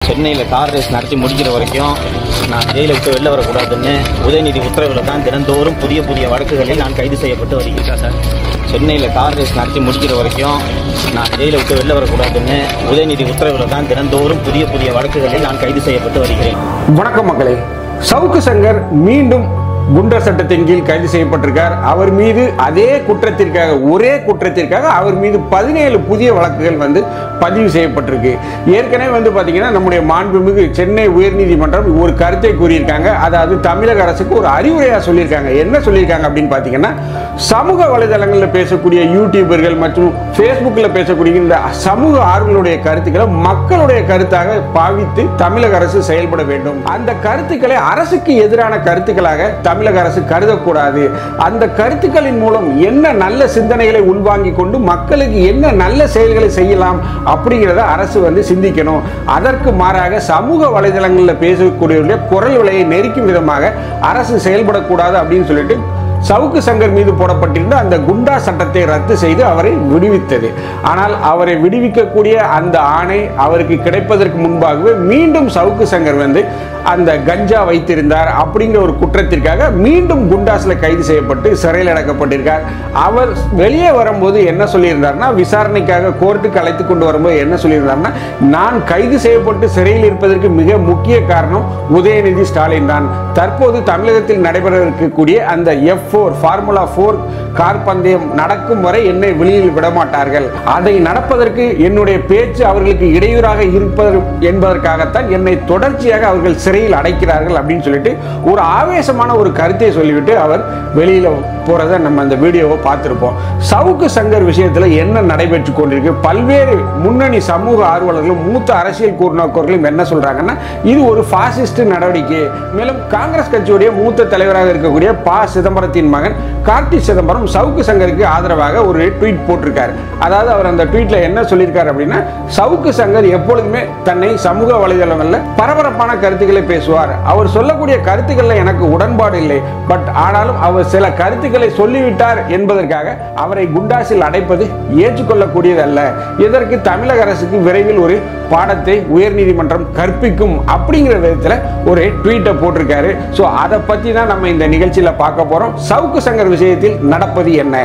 சென்னையில் car race நடத்தி முடிக்கிற வரைக்கும் நான் ஜெயிலை விட்டு வெளில வரக்கூடாதுன்னு உதயநிதி உத்தரவில் தான் தினந்தோறும் புதிய புதிய வழக்குகளில் நான் கைது செய்யப்பட்டு வருகிறேன் சார் சென்னையில் கார் ரேஸ் நடத்தி முடிக்கிற வரைக்கும் நான் ஜெயிலை விட்டு வெளில வரக்கூடாதுன்னு உதயநிதி உத்தரவில் தான் தினந்தோறும் புதிய புதிய வழக்குகளில் நான் கைது செய்யப்பட்டு வருகிறேன் வணக்கம் மக்களே சவுக்கு சங்கர் மீண்டும் குண்டர் சட்டத்தின் கீழ் கைது செய்யப்பட்டிருக்கார் அவர் மீது அதே குற்றத்திற்காக ஒரே குற்றத்திற்காக அவர் மீது பதினேழு புதிய வழக்குகள் வந்து பதிவு செய்யப்பட்டிருக்கு ஏற்கனவே வந்து பார்த்தீங்கன்னா நம்முடைய மாண்புமிகு சென்னை உயர்நீதிமன்றம் ஒரு கருத்தை கூறியிருக்காங்க அதாவது தமிழக அரசுக்கு ஒரு அறிவுரையாக சொல்லியிருக்காங்க என்ன சொல்லியிருக்காங்க அப்படின்னு பார்த்தீங்கன்னா சமூக வலைதளங்களில் பேசக்கூடிய யூடியூபர்கள் மற்றும் ஃபேஸ்புக்கில் பேசக்கூடிய இந்த சமூக ஆர்வலுடைய கருத்துக்களை மக்களுடைய கருத்தாக பாவித்து தமிழக அரசு செயல்பட வேண்டும் அந்த கருத்துக்களை அரசுக்கு எதிரான கருத்துக்களாக தமிழக அரசு கருதக்கூடாது அந்த கருத்துக்களின் மூலம் என்ன நல்ல சிந்தனைகளை உள்வாங்கிக் கொண்டு மக்களுக்கு என்ன நல்ல செயல்களை செய்யலாம் அப்படிங்கிறத அரசு வந்து சிந்திக்கணும் அதற்கு மாறாக சமூக வலைதளங்களில் பேசக்கூடியவர்களுடைய குரல் விலையை நெரிக்கும் விதமாக அரசு செயல்படக்கூடாது அப்படின்னு சொல்லிட்டு சவுக்கு சங்கர் மீது போடப்பட்டிருந்த அந்த குண்டா சட்டத்தை ரத்து செய்து அவரை விடுவித்தது ஆனால் அவரை விடுவிக்கக்கூடிய அந்த ஆணை அவருக்கு கிடைப்பதற்கு முன்பாகவே மீண்டும் சவுக்கு சங்கர் வந்து அந்த கஞ்சா வைத்திருந்தார் அப்படிங்கிற ஒரு குற்றத்திற்காக மீண்டும் குண்டாஸ்ல கைது செய்யப்பட்டு சிறையில் அடைக்கப்பட்டிருக்கார் அவர் வெளியே வரும்போது என்ன சொல்லியிருந்தார்னா விசாரணைக்காக கோர்ட்டுக்கு அழைத்து கொண்டு வரும்போது என்ன சொல்லியிருந்தார்னா நான் கைது செய்யப்பட்டு சிறையில் இருப்பதற்கு மிக முக்கிய காரணம் உதயநிதி ஸ்டாலின் தான் தற்போது தமிழகத்தில் நடைபெற இருக்கக்கூடிய அந்த F four formula four car பந்தயம் நடக்கும் வரை என்னை வெளியில் விடமாட்டார்கள் அதை நடப்பதற்கு என்னுடைய பேச்சு அவர்களுக்கு இடையூறாக இருப்பது என்பதற்காகத்தான் என்னை தொடர்ச்சியாக அவர்கள் சிறையில் அடைக்கிறார்கள் அப்படின்னு சொல்லிட்டு ஒரு ஆவேசமான ஒரு கருத்தை சொல்லிவிட்டு அவர் வெளியில போறதை நம்ம அந்த வீடியோவை பார்த்திருப்போம் சவுக்கு சங்கர் விஷயத்துல என்ன நடைபெற்று கொண்டிருக்கு பல்வேறு முன்னணி சமூக ஆர்வலர்களும் மூத்த அரசியல் கூர்நோக்கர்களும் என்ன சொல்றாங்கன்னா இது ஒரு பாசிஸ்ட் நடவடிக்கை மேலும் காங்கிரஸ் கட்சியுடைய மூத்த தலைவராக இருக்கக்கூடிய ப சிதம்பரத்தின் மகன் கார்த்தி சிதம்பரம் சவுக்கு சங்கருக்கு ஆதரவாக ஒரு ட்வீட் போட்டிருக்காரு அதாவது அவர் அந்த ட்வீட்ல என்ன சொல்லியிருக்காரு அப்படின்னா சவுக்கு சங்கர் எப்பொழுதுமே தன்னை சமூக வலைதளங்களில் பரபரப்பான கருத்துக்களை பேசுவார் அவர் சொல்லக்கூடிய கருத்துக்கள்ல எனக்கு உடன்பாடு இல்லை பட் ஆனாலும் அவர் சில கருத்துக்களை சொல்லிவிட்டார் என்பதற்காக அவரை குண்டாசில் அடைப்பது ஏற்றுக்கொள்ளக்கூடியது அல்ல இதற்கு தமிழக அரசுக்கு விரைவில் ஒரு பாடத்தை உயர்நீதிமன்றம் கற்பிக்கும் அப்படிங்கிற விதத்தில் ஒரு ட்வீட்டை போட்டிருக்காரு ஸோ அதை பற்றி தான் நம்ம இந்த நிகழ்ச்சியில் பார்க்க போகிறோம் சவுக்கு சங்கர் விஷயத்தில் நடப்பது என்ன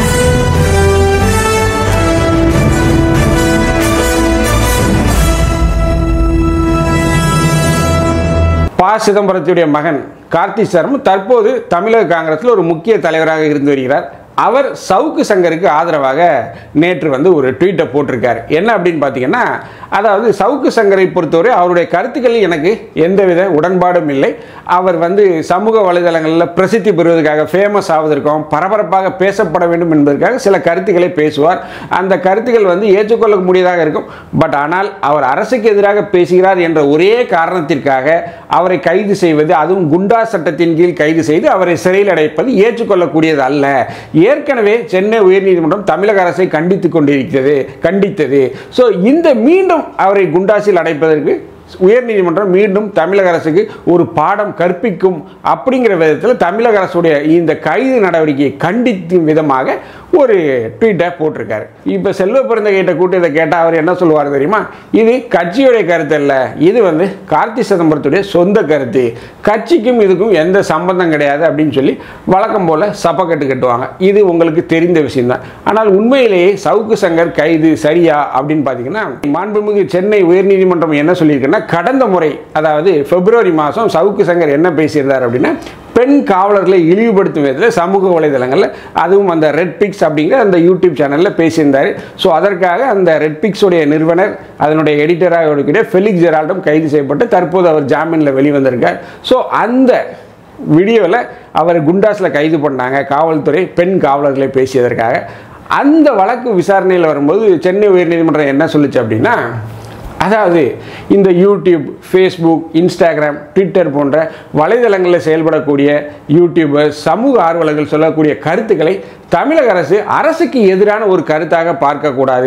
ப சிதம்பரத்துடைய மகன் கார்த்தி சர்ம தற்போது தமிழக காங்கிரஸில் ஒரு முக்கிய தலைவராக இருந்து வருகிறார் அவர் சவுக்கு சங்கருக்கு ஆதரவாக நேற்று வந்து ஒரு ட்வீட்டை போட்டிருக்காரு என்ன அப்படின்னு பார்த்தீங்கன்னா அதாவது சவுக்கு சங்கரை பொறுத்தவரை அவருடைய கருத்துக்களில் எனக்கு எந்தவித உடன்பாடும் இல்லை அவர் வந்து சமூக வலைதளங்களில் பிரசித்தி பெறுவதற்காக ஃபேமஸ் ஆவதற்கும் பரபரப்பாக பேசப்பட வேண்டும் என்பதற்காக சில கருத்துக்களை பேசுவார் அந்த கருத்துக்கள் வந்து ஏற்றுக்கொள்ள முடியதாக இருக்கும் பட் ஆனால் அவர் அரசுக்கு எதிராக பேசுகிறார் என்ற ஒரே காரணத்திற்காக அவரை கைது செய்வது அதுவும் குண்டா சட்டத்தின் கீழ் கைது செய்து அவரை சிறையில் அடைப்பது ஏற்றுக்கொள்ளக்கூடியது அல்ல ஏற்கனவே சென்னை உயர்நீதிமன்றம் தமிழக அரசை கண்டித்துக் கொண்டிருக்கிறது கண்டித்தது ஸோ இந்த மீண்டும் அவரை குண்டாசில் அடைப்பதற்கு உயர்நீதிமன்றம் மீண்டும் தமிழக அரசுக்கு ஒரு பாடம் கற்பிக்கும் அப்படிங்கிற விதத்தில் தமிழக அரசுடைய இந்த கைது நடவடிக்கையை கண்டிக்கும் விதமாக ஒரு ட்வீட்டை போட்டிருக்காரு இப்போ செல்வ பிறந்தகைட்ட கூட்டு இதை கேட்டால் அவர் என்ன சொல்லுவார் தெரியுமா இது கட்சியுடைய கருத்து அல்ல இது வந்து கார்த்தி சிதம்பரத்துடைய சொந்த கருத்து கட்சிக்கும் இதுக்கும் எந்த சம்பந்தம் கிடையாது அப்படின்னு சொல்லி வழக்கம் போல் சப்பக்கட்டு கட்டுவாங்க இது உங்களுக்கு தெரிந்த விஷயம்தான் ஆனால் உண்மையிலேயே சவுக்கு சங்கர் கைது சரியா அப்படின்னு பார்த்தீங்கன்னா மாண்புமிகு சென்னை உயர்நீதிமன்றம் என்ன சொல்லியிருக்குன்னா கடந்த முறை அதாவது பிப்ரவரி மாதம் சவுக்கு சங்கர் என்ன பேசியிருந்தார் அப்படின்னா பெண் காவலர்களை இழிவுபடுத்தும் விதத்தில் சமூக வலைதளங்களில் அதுவும் அந்த ரெட் பிக்ஸ் அப்படிங்கிற அந்த யூடியூப் சேனலில் பேசியிருந்தார் ஸோ அதற்காக அந்த ரெட் பிக்ஸுடைய நிறுவனர் அதனுடைய எடிட்டராக இருக்கக்கூடிய ஃபெலிக்ஸ் ஜெரால்டும் கைது செய்யப்பட்டு தற்போது அவர் ஜாமீனில் வெளிவந்திருக்கார் ஸோ அந்த வீடியோவில் அவர் குண்டாஸில் கைது பண்ணாங்க காவல்துறை பெண் காவலர்களை பேசியதற்காக அந்த வழக்கு விசாரணையில் வரும்போது சென்னை உயர்நீதிமன்றம் என்ன சொல்லுச்சு அப்படின்னா அதாவது இந்த யூடியூப் ஃபேஸ்புக் இன்ஸ்டாகிராம் ட்விட்டர் போன்ற வலைதளங்களில் செயல்படக்கூடிய யூடியூபர்ஸ் சமூக ஆர்வலர்கள் சொல்லக்கூடிய கருத்துக்களை தமிழக அரசு அரசுக்கு எதிரான ஒரு கருத்தாக பார்க்கக்கூடாது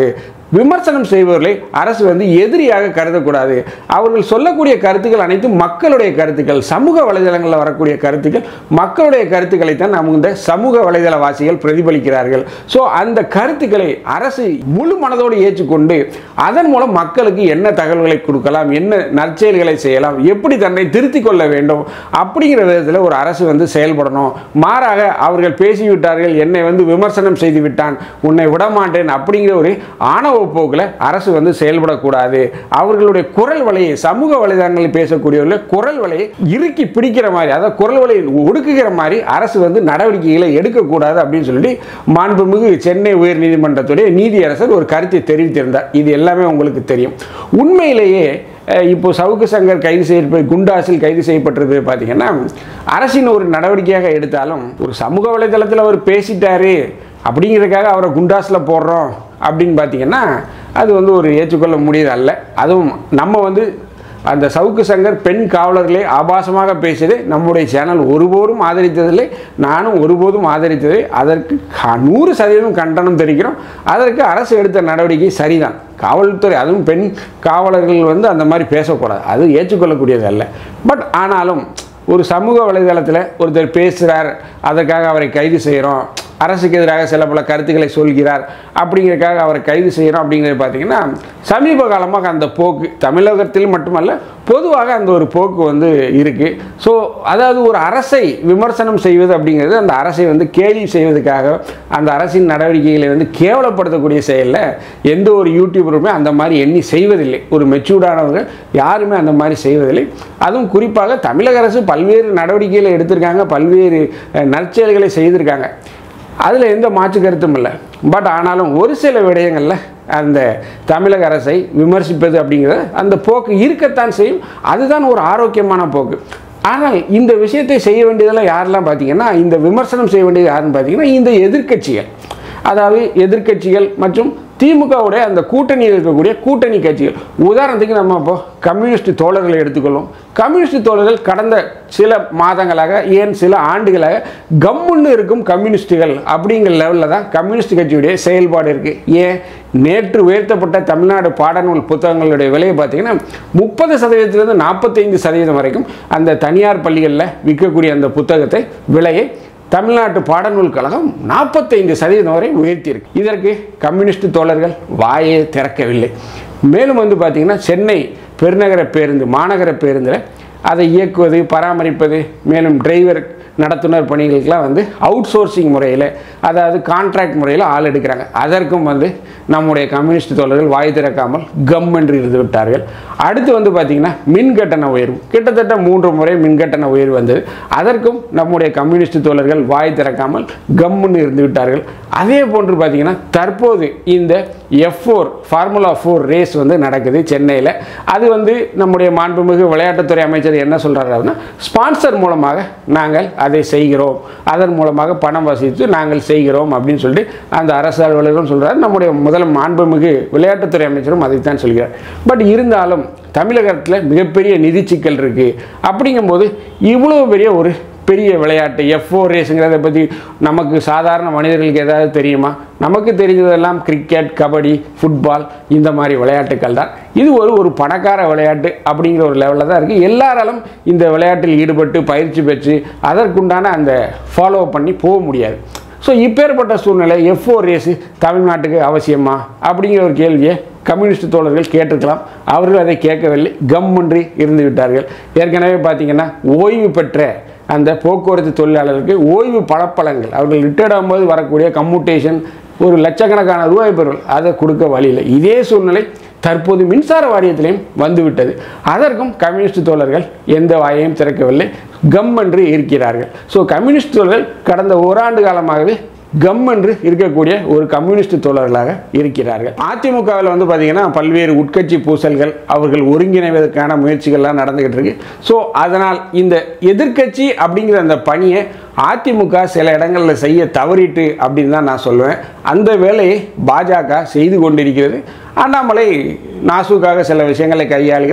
விமர்சனம் செய்பவர்களை அரசு வந்து எதிரியாக கருதக்கூடாது அவர்கள் சொல்லக்கூடிய கருத்துக்கள் அனைத்தும் மக்களுடைய கருத்துக்கள் சமூக வலைதளங்களில் வரக்கூடிய கருத்துக்கள் மக்களுடைய கருத்துக்களை தான் நம்ம இந்த சமூக வலைதள வாசிகள் பிரதிபலிக்கிறார்கள் ஸோ அந்த கருத்துக்களை அரசு முழு மனதோடு ஏற்றுக்கொண்டு அதன் மூலம் மக்களுக்கு என்ன தகவல்களை கொடுக்கலாம் என்ன நற்செயல்களை செய்யலாம் எப்படி தன்னை திருத்திக் கொள்ள வேண்டும் அப்படிங்கிற விதத்தில் ஒரு அரசு வந்து செயல்படணும் மாறாக அவர்கள் பேசிவிட்டார்கள் என்னை வந்து விமர்சனம் செய்து விட்டான் உன்னை விடமாட்டேன் அப்படிங்கிற ஒரு ஆணவ போக்கில் அரசு வந்து செயல்படக்கூடாது அவர்களுடைய குரல் வலையை சமூக வலைதளங்களில் பேசக்கூடியவர்கள் குரல் வலையை இறுக்கி பிடிக்கிற மாதிரி அதாவது குரல் வலையை ஒடுக்குகிற மாதிரி அரசு வந்து நடவடிக்கைகளை எடுக்கக்கூடாது அப்படின்னு சொல்லிட்டு மாண்புமிகு சென்னை உயர்நீதிமன்றத்துடைய நீதியரசர் ஒரு கருத்தை தெரிவித்திருந்தார் இது எல்லாமே உங்களுக்கு தெரியும் உண்மையிலேயே அஹ், இப்போ சவுக்கு சங்கர் கைது செய்யப்ப குண்டாசில் கைது செய்யப்பட்டிருப்பது பார்த்தீங்கன்னா அரசின் ஒரு நடவடிக்கையாக எடுத்தாலும் ஒரு சமூக வலைதளத்தில் அவர் பேசிட்டாரு அப்படிங்கிறதுக்காக அவரை குண்டாஸில் போடுறோம் அப்படின்னு பார்த்தீங்கன்னா அது வந்து ஒரு ஏற்றுக்கொள்ள முடியது அல்ல அதுவும் நம்ம வந்து அந்த சவுக்கு சங்கர் பெண் காவலர்களே ஆபாசமாக பேசியதை நம்முடைய சேனல் ஒருபோதும் ஆதரித்ததில்லை நானும் ஒருபோதும் ஆதரித்ததை அதற்கு க- நூறு சதவீதம் கண்டனம் தெரிவிக்கிறோம் அதற்கு அரசு எடுத்த நடவடிக்கை சரிதான் காவல்துறை அதுவும் பெண் காவலர்கள் வந்து அந்த மாதிரி பேசக்கூடாது அது ஏற்றுக்கொள்ளக்கூடியது அல்ல பட் ஆனாலும் ஒரு சமூக வலைதளத்தில் ஒருத்தர் பேசுகிறார் அதற்காக அவரை கைது செய்கிறோம் அரசுக்கு எதிராக சில பல கருத்துக்களை சொல்கிறார் அப்படிங்கிறதுக்காக அவரை கைது செய்கிறோம் அப்படிங்கிறது பார்த்தீங்கன்னா சமீப காலமாக அந்த போக்கு தமிழகத்தில் மட்டுமல்ல பொதுவாக அந்த ஒரு போக்கு வந்து இருக்குது ஸோ அதாவது ஒரு அரசை விமர்சனம் செய்வது அப்படிங்கிறது அந்த அரசை வந்து கேலி செய்வதற்காக அந்த அரசின் நடவடிக்கைகளை வந்து கேவலப்படுத்தக்கூடிய செயலில் எந்த ஒரு யூடியூபருமே அந்த மாதிரி எண்ணி செய்வதில்லை ஒரு மெச்சூர்டானவர்கள் யாருமே அந்த மாதிரி செய்வதில்லை அதுவும் குறிப்பாக தமிழக அரசு பல்வேறு நடவடிக்கைகளை எடுத்திருக்காங்க பல்வேறு அஹ், நற்செயல்களை செய்திருக்காங்க அதில் எந்த மாற்று கருத்தும் இல்லை பட் ஆனாலும் ஒரு சில விடயங்களில் அந்த தமிழக அரசை விமர்சிப்பது அப்படிங்கிறது அந்த போக்கு இருக்கத்தான் செய்யும் அதுதான் ஒரு ஆரோக்கியமான போக்கு ஆனால் இந்த விஷயத்தை செய்ய வேண்டியதெல்லாம் யாரெல்லாம் பார்த்தீங்கன்னா இந்த விமர்சனம் செய்ய வேண்டியது யாருன்னு பார்த்தீங்கன்னா இந்த எதிர்க்கட்சிகள் அதாவது எதிர்க்கட்சிகள் மற்றும் திமுகவுடைய அந்த கூட்டணியில் இருக்கக்கூடிய கூட்டணி கட்சிகள் உதாரணத்துக்கு நம்ம இப்போ கம்யூனிஸ்ட் தோழர்களை எடுத்துக்கொள்வோம் கம்யூனிஸ்ட் தோழர்கள் கடந்த சில மாதங்களாக ஏன் சில ஆண்டுகளாக கம்முன்னு இருக்கும் கம்யூனிஸ்டுகள் அப்படிங்கிற லெவலில் தான் கம்யூனிஸ்ட் கட்சியுடைய செயல்பாடு இருக்குது ஏன் நேற்று உயர்த்தப்பட்ட தமிழ்நாடு பாடநூல் புத்தகங்களுடைய விலையை பார்த்தீங்கன்னா முப்பது சதவீதத்திலிருந்து நாற்பத்தைந்து சதவீதம் வரைக்கும் அந்த தனியார் பள்ளிகளில் விற்கக்கூடிய அந்த புத்தகத்தை விலையை தமிழ்நாட்டு பாடநூல் கழகம் நாற்பத்தைந்து சதவீதம் வரை உயர்த்தியிருக்கு இதற்கு கம்யூனிஸ்ட் தோழர்கள் வாயே திறக்கவில்லை மேலும் வந்து பார்த்திங்கன்னா சென்னை பெருநகர பேருந்து மாநகர பேருந்தில் அதை இயக்குவது பராமரிப்பது மேலும் டிரைவர் நடத்துனர் பணிகளுக்கெல்லாம் வந்து அவுட் சோர்சிங் முறையில் அதாவது கான்ட்ராக்ட் முறையில் ஆள் எடுக்கிறாங்க அதற்கும் வந்து நம்முடைய கம்யூனிஸ்ட் தோழர்கள் வாய் திறக்காமல் கம் என்று இருந்து விட்டார்கள் அடுத்து வந்து பார்த்திங்கன்னா மின் கட்டண உயர்வு கிட்டத்தட்ட மூன்று முறை மின் கட்டண உயர்வு வந்தது அதற்கும் நம்முடைய கம்யூனிஸ்ட் தோழர்கள் வாய் திறக்காமல் கம்முன்னு இருந்து விட்டார்கள் அதே போன்று பார்த்தீங்கன்னா தற்போது இந்த F four formula four race வந்து நடக்குது சென்னையில் அது வந்து நம்முடைய மாண்புமிகு விளையாட்டுத்துறை அமைச்சர் என்ன சொல்கிறாரு அப்படின்னா ஸ்பான்சர் மூலமாக நாங்கள் அதை செய்கிறோம் அதன் மூலமாக பணம் வசூலித்து நாங்கள் செய்கிறோம் அப்படின்னு சொல்லிட்டு அந்த அரசு அலுவலரும் சொல்கிறார் நம்முடைய முதல் மாண்புமிகு விளையாட்டுத்துறை அமைச்சரும் அதைத்தான் சொல்கிறார் பட் இருந்தாலும் தமிழகத்தில் மிகப்பெரிய நிதி சிக்கல் இருக்குது அப்படிங்கும்போது இவ்வளோ பெரிய ஒரு பெரிய விளையாட்டு எஃப் ஃபோர் ரேஸுங்கிறத பற்றி நமக்கு சாதாரண மனிதர்களுக்கு ஏதாவது தெரியுமா நமக்கு தெரிஞ்சதெல்லாம் கிரிக்கெட் கபடி ஃபுட்பால் இந்த மாதிரி விளையாட்டுக்கள் தான் இது ஒரு ஒரு பணக்கார விளையாட்டு அப்படிங்கிற ஒரு லெவலில் தான் இருக்குது எல்லாராலும் இந்த விளையாட்டில் ஈடுபட்டு பயிற்சி பெற்று அதற்குண்டான அந்த ஃபாலோ பண்ணி போக முடியாது ஸோ இப்பேற்பட்ட சூழ்நிலை எஃப் ஃபோர் ரேஸு தமிழ்நாட்டுக்கு அவசியமா அப்படிங்கிற ஒரு கேள்வியை கம்யூனிஸ்ட் தோழர்கள் கேட்டிருக்கலாம் அவர்கள் அதை கேட்கவில்லை கம்மின்றி இருந்து விட்டார்கள் ஏற்கனவே பார்த்தீங்கன்னா ஓய்வு பெற்ற அந்த போக்குவரத்து தொழிலாளர்களுக்கு ஓய்வு பலப்பலங்கள் அவர்கள் ரிட்டையர்ட் ஆகும்போது வரக்கூடிய கம்யூட்டேஷன் ஒரு லட்சக்கணக்கான ரூபாய் பெறும் அதை கொடுக்க வழி இல்லை இதே சூழ்நிலை தற்போது மின்சார வாரியத்திலையும் வந்துவிட்டது அதற்கும் கம்யூனிஸ்ட் தோழர்கள் எந்த வாயையும் திறக்கவில்லை கம் என்று இருக்கிறார்கள் ஸோ கம்யூனிஸ்ட் தோழர்கள் கடந்த ஓராண்டு காலமாகவே கம் என்று இருக்கக்கூடிய ஒரு கம்யூனிஸ்ட் தோழர்களாக இருக்கிறார்கள் அதிமுகவில் வந்து பார்த்தீங்கன்னா பல்வேறு உட்கட்சி பூசல்கள் அவர்கள் ஒருங்கிணைவதற்கான முயற்சிகள்லாம் நடந்துகிட்டு இருக்கு ஸோ அதனால் இந்த எதிர்க்கட்சி அப்படிங்கிற அந்த பணியை அதிமுக சில இடங்களில் செய்ய தவறிட்டு அப்படின்னு தான் நான் சொல்லுவேன் அந்த வேலையை பாஜக செய்து கொண்டிருக்கிறது அண்ணாமலை நாசுக்காக சில விஷயங்களை கையாளுகிறார்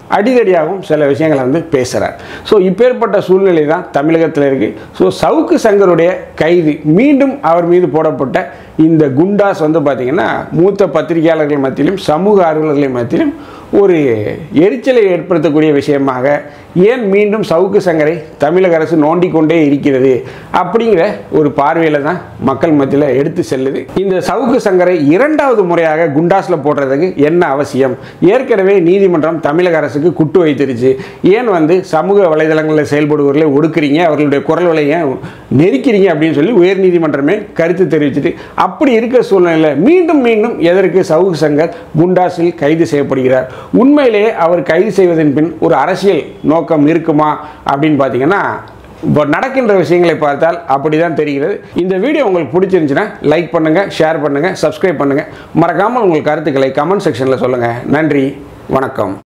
அடிதடியாகவும் சில விஷயங்களை வந்து பேசுகிறார் ஸோ இப்பேற்பட்ட சூழ்நிலை தான் தமிழகத்தில் இருக்குது ஸோ சவுக்கு சங்கருடைய கைது மீண்டும் அவர் மீது போடப்பட்ட இந்த குண்டாஸ் வந்து பார்த்திங்கன்னா மூத்த பத்திரிகையாளர்கள் மத்தியிலும் சமூக ஆர்வலர்கள் மத்தியிலும் ஒரு எரிச்சலை ஏற்படுத்தக்கூடிய விஷயமாக ஏன் மீண்டும் சவுக்கு சங்கரை தமிழக அரசு நோண்டிக் கொண்டே இருக்கிறது அப்படிங்கிற ஒரு பார்வையில் தான் மக்கள் மத்தியில் எடுத்து செல்லுது இந்த சவுக்கு சங்கரை இரண்டாவது முறையாக குண்டாஸில் போடுறதுக்கு என்ன அவசியம் ஏற்கனவே நீதிமன்றம் தமிழக அரசுக்கு குட்டு வைத்திருச்சு ஏன் வந்து சமூக வலைதளங்களில் செயல்படுவர்களை ஒடுக்குறீங்க அவர்களுடைய குரல் விலை ஏன் நெருக்கிறீங்க அப்படின்னு சொல்லி உயர்நீதிமன்றமே கருத்து தெரிவிச்சுட்டு அப்படி இருக்கிற சூழ்நிலையில் மீண்டும் மீண்டும் எதற்கு சவுக்கு சங்கர் குண்டாஸில் கைது செய்யப்படுகிறார் உண்மையிலேயே அவர் கைது செய்வதன் பின் ஒரு அரசியல் நோக்கம் இருக்குமா அப்படின்னு பார்த்தீங்கன்னா இப்போ நடக்கின்ற விஷயங்களை பார்த்தால் அப்படி தான் தெரிகிறது இந்த வீடியோ உங்களுக்கு பிடிச்சிருந்துச்சுன்னா லைக் பண்ணுங்கள் ஷேர் பண்ணுங்கள் சப்ஸ்கிரைப் பண்ணுங்கள் மறக்காமல் உங்கள் கருத்துக்களை கமெண்ட் செக்ஷனில் சொல்லுங்கள் நன்றி வணக்கம்